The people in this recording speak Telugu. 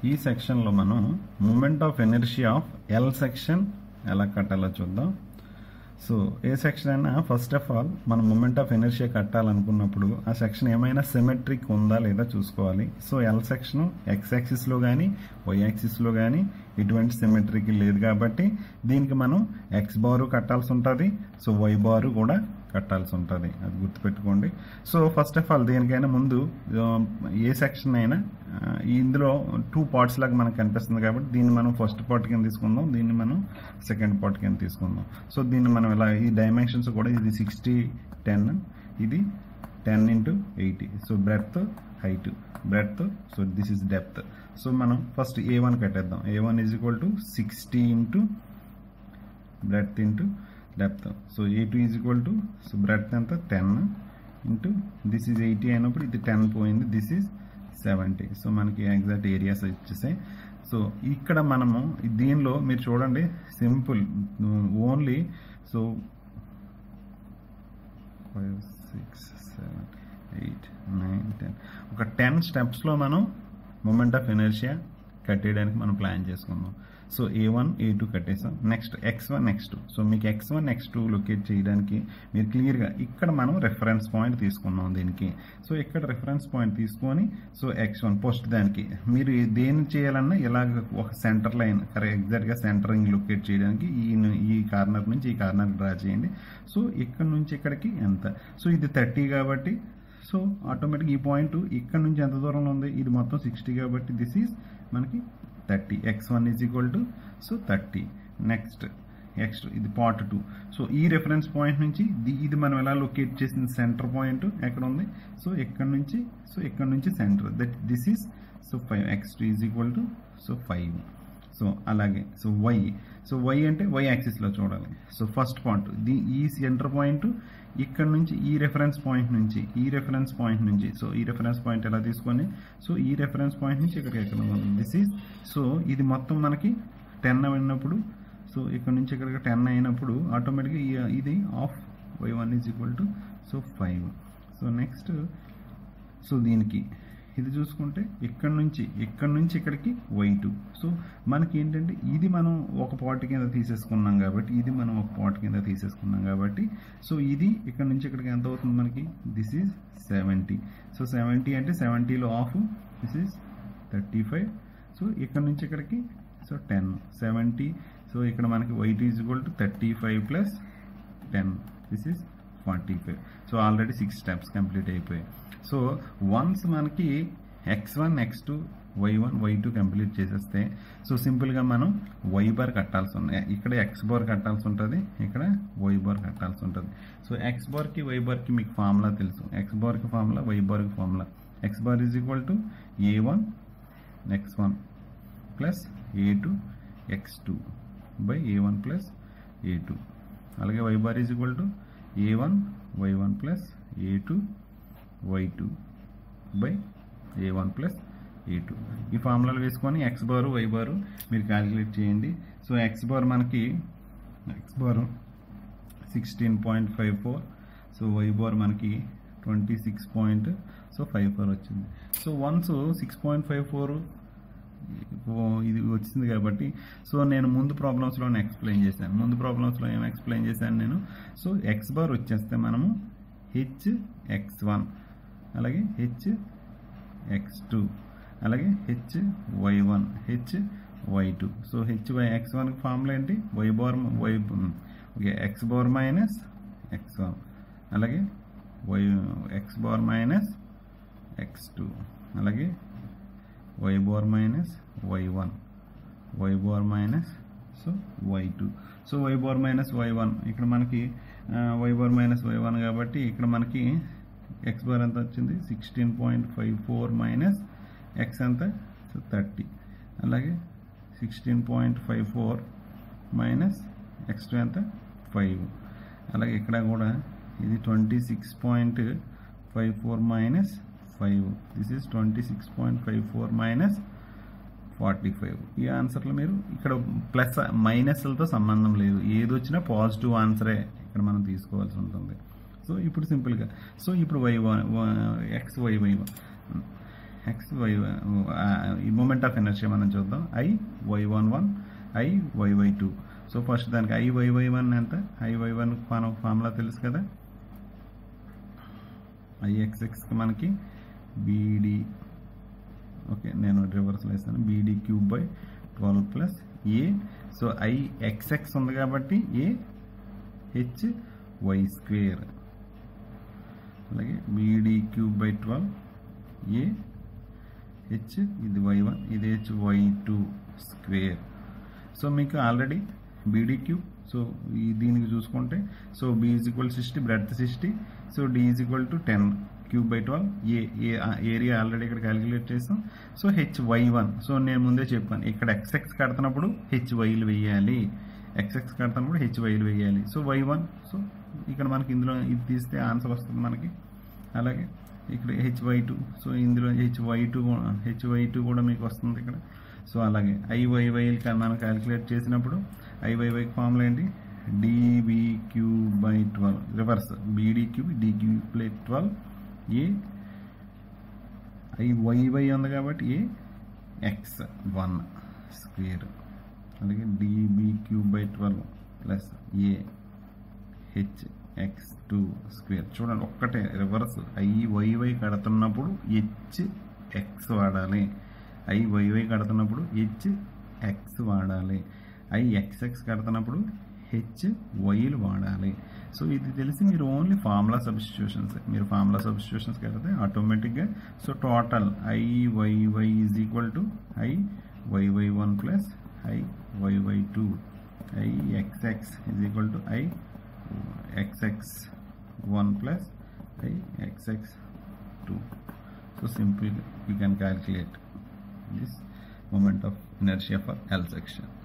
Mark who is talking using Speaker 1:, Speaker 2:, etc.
Speaker 1: ఈ సెక్షన్లో మనం moment of energy of L section ఎలా కట్టాలో చూద్దాం సో ఏ సెక్షన్ అయినా ఫస్ట్ ఆఫ్ ఆల్ మనం మూమెంట్ ఆఫ్ ఎనర్జీ కట్టాలనుకున్నప్పుడు ఆ సెక్షన్ ఏమైనా సిమెట్రిక్ ఉందా లేదా చూసుకోవాలి సో ఎల్ సెక్షన్ ఎక్స్ యాక్సిస్లో కానీ వై యాక్సిస్లో కానీ ఎటువంటి సిమెట్రిక్ లేదు కాబట్టి దీనికి మనం ఎక్స్ బారు కట్టాల్సి ఉంటుంది సో వై బారు కూడా కట్టాల్సి ఉంటుంది అది గుర్తుపెట్టుకోండి సో ఫస్ట్ ఆఫ్ ఆల్ దేనికైనా ముందు ఆ, ఏ సెక్షన్ అయినా ఆ, ఇందులో టూ పార్ట్స్ లాగా మనకు కనిపిస్తుంది కాబట్టి దీన్ని మనం ఫస్ట్ పార్ట్ కింద తీసుకుందాం దీన్ని మనం సెకండ్ పార్ట్ కింద తీసుకుందాం సో దీన్ని మనం ఇలా ఈ డైమెన్షన్స్ కూడా ఇది సిక్స్టీ టెన్ ఇది ten into eighty so breadth height breadth so this is depth so మనం ఫస్ట్ ఏ వన్ కట్టేద్దాం A one is equal to sixty into breadth into depth so A two is equal to so breadth ఎంత ten into this is eighty అయినప్పుడు ఇది టెన్ పోయింది దిస్ ఈజ్ సెవెంటీ సో మనకి ఎగ్జాక్ట్ ఏరియాస్ వచ్చేసాయి సో ఇక్కడ మనము దీనిలో మీరు చూడండి simple only so five six seven eight nine ten ఒక టెన్ స్టెప్స్లో మనం మూమెంట్ ఆఫ్ ఎనర్షియా కట్టేయడానికి మనం ప్లాన్ చేసుకుందాం so A one A two కట్టేసాం next X one X two so మీకు X one X two locate చేయడానికి మీరు క్లియర్గా ఇక్కడ మనం రెఫరెన్స్ పాయింట్ తీసుకున్నాం దీనికి సో ఇక్కడ రెఫరెన్స్ పాయింట్ తీసుకొని సో ఎక్స్ వన్ పోస్ట్ దానికి మీరు దేని చేయాలన్నా ఇలాగ ఒక సెంటర్ లైన్ ఎగ్జాక్ట్గా సెంటరింగ్ లొకేట్ చేయడానికి ఈ ఈ కార్నర్ నుంచి ఈ కార్నర్ డ్రా చేయండి సో ఇక్కడ నుంచి ఇక్కడికి ఎంత సో ఇది థర్టీ కాబట్టి సో ఆటోమేటిక్ ఈ పాయింట్ ఇక్కడ నుంచి ఎంత దూరంలో ఉంది ఇది మొత్తం సిక్స్టీ కాబట్టి దిస్ ఈజ్ మనకి thirty X one is equal to so thirty next next ఇది పార్ట్ టూ సో ఈ రెఫరెన్స్ పాయింట్ నుంచి ది- ఇది మనం ఎలా లొకేట్ చేసిన సెంటర్ పాయింట్ ఎక్కడ ఉంది సో ఇక్కడ నుంచి సో ఇక్కడ నుంచి centre that this is so five X two is equal to so five so అలాగే సో వై సో వై అంటే వై యాక్సిస్లో చూడాలి సో ఫస్ట్ పాయింట్ ది ఈ సెంటర్ పాయింట్ ఇక్కడ నుంచి ఈ రెఫరెన్స్ పాయింట్ నుంచి ఈ రెఫరెన్స్ పాయింట్ నుంచి సో ఈ రెఫరెన్స్ పాయింట్ ఎలా తీసుకొని సో ఈ రెఫరెన్స్ పాయింట్ నుంచి ఇక్కడికి ఎక్కడ దిస్ ఈజ్ సో ఇది మొత్తం మనకి టెన్ అయినప్పుడు సో ఇక్కడ నుంచి ఇక్కడికి టెన్ అయినప్పుడు ఆటోమేటిక్గా ఇది of Y one is equal to so five so next so దీనికి ఇది చూసుకుంటే ఇక్కడ నుంచి ఇక్కడ నుంచి ఇక్కడికి వై టూ సో మనకి ఏంటంటే ఇది మనం ఒక పార్ట్ కింద తీసేసుకున్నాం కాబట్టి ఇది మనం ఒక పార్ట్ కింద తీసేసుకున్నాం కాబట్టి సో ఇది ఇక్కడ నుంచి ఇక్కడికి ఎంత అవుతుంది మనకి this is seventy so seventy అంటే సెవెంటీలో of this is thirty five so ఇక్కడ నుంచి ఇక్కడికి సో టెన్ సెవెంటీ సో ఇక్కడ మనకి weight is equal to thirty five plus ten this is forty five so already six steps complete అయిపోయాయి సో వన్స్ మనకి X one X two Y one Y two complete చేసేస్తే సో సింపుల్గా మనం వై బార్ కట్టాల్సి ఉంది ఇక్కడ ఎక్స్ బార్ కట్టాల్సి ఉంటుంది ఇక్కడ వై బార్ కట్టాల్సి ఉంటుంది సో ఎక్స్ బార్కి వై బార్కి మీకు ఫార్ములా తెలుసు ఎక్స్ బార్కి ఫార్ములా వై బార్కి formula X bar is equal to A one X one plus A two X two by A one plus A two అలాగే Y bar is equal to A one Y one plus A two Y two by A one plus A two ఈ ఫార్ములాలు వేసుకొని ఎక్స్ బారు వై బారు మీరు క్యాలిక్యులేట్ చేయండి సో ఎక్స్ బార్ మనకి X bar sixteen point five four so Y bar మనకి twenty six point so five four వచ్చింది so once six point five four ఇది వచ్చింది కాబట్టి సో నేను ముందు ప్రాబ్లమ్స్లో ఎక్స్ప్లెయిన్ చేశాను ముందు ప్రాబ్లమ్స్లో ఏం ఎక్స్ప్లెయిన్ చేశాను నేను సో ఎక్స్ బార్ వచ్చేస్తే మనము హెచ్ ఎక్స్ వన్ అలాగే హెచ్ ఎక్స్ టూ అలాగే H Y one H Y two so H Y X one formula ఏంటి Y bar Y okay X bar minus X one అలాగే Y X bar minus X two అలాగే Y bar minus Y one Y bar minus so Y two so Y bar minus Y one ఇక్కడ మనకి Y bar minus Y one కాబట్టి ఇక్కడ మనకి ఎక్స్ బార్ ఎంత వచ్చింది sixteen point five four minus X ఎంత సో థర్టీ అలాగే sixteen point five four minus X two ఎంత ఫైవ్ అలాగే ఇక్కడ కూడా ఇది twenty six point five four minus five this is twenty six point five four minus forty five ఈ ఆన్సర్లో మీరు ఇక్కడ ప్లస్ మైనస్లతో సంబంధం లేదు ఏది వచ్చినా పాజిటివ్ ఆన్సరే ఇక్కడ మనం తీసుకోవాల్సి ఉంటుంది సో ఇప్పుడు సింపుల్గా సో ఇప్పుడు Y X Y Y X Y moment of energy మనం చూద్దాం I Y one one I Y Y two so first దానికి ఐ వై వై వన్ ఎంత ఐ వై వన్ మనం ఫార్ములా తెలుసు కదా ఐఎక్స్ఎక్స్కి మనకి బీడీ ఓకే నేను రివర్స్లో వేస్తాను BD cube by twelve plus A so I X X ఉంది కాబట్టి ఏ హెచ్ వై స్క్వేర్ అలాగే BD cube by twelve A H ఇది వై వన్ ఇది H Y two square so మీకు ఆల్రెడీ బీడీ క్యూబ్ సో ఈ దీనికి చూసుకుంటే సో B is equal sixty breadth sixty so D is equal to ten cube by twelve A A area already ఇక్కడ క్యాలిక్యులేట్ చేసాం so H Y one so నేను ముందే చెప్పాను ఇక్కడ ఎక్స్ఎక్స్ కడుతున్నప్పుడు హెచ్ వైలు వేయాలి ఎక్స్ఎక్స్ కడుతున్నప్పుడు హెచ్ వైలు వేయాలి సో వై వన్ సో ఇక్కడ మనకి ఇందులో ఇది తీస్తే ఆన్సర్ వస్తుంది మనకి అలాగే ఇక్కడ హెచ్ వై టూ సో ఇందులో H Y two H Y two కూడా మీకు వస్తుంది ఇక్కడ సో అలాగే ఐవైవై మనం క్యాలిక్యులేట్ చేసినప్పుడు ఐవైవై ఫార్ములా ఏంటి DB cube by twelve reverse BD cube D cube by twelve A I Y Y ఉంది కాబట్టి ఏ ఎక్స్ వన్ స్క్వేర్ అలాగే DB cube by twelve plus A H X two square చూడండి ఒక్కటే రివర్స్ ఐ వైవై కడుతున్నప్పుడు హెచ్ ఎక్స్ వాడాలి ఐ వైవై కడుతున్నప్పుడు హెచ్ ఎక్స్ వాడాలి ఐ ఎక్స్ ఎక్స్ కడుతున్నప్పుడు హెచ్ వైలు వాడాలి సో ఇది తెలిసి మీరు ఓన్లీ ఫార్ములా సబ్స్టిట్యూషన్స్ మీరు ఫార్ములా సబ్స్టిట్యూషన్స్ కడితే ఆటోమేటిక్గా so total I Y Y is equal to I Y Y one plus I Y Y two I X X is equal to I xx 1 plus i xx 2 so simply you can calculate this moment of inertia for L section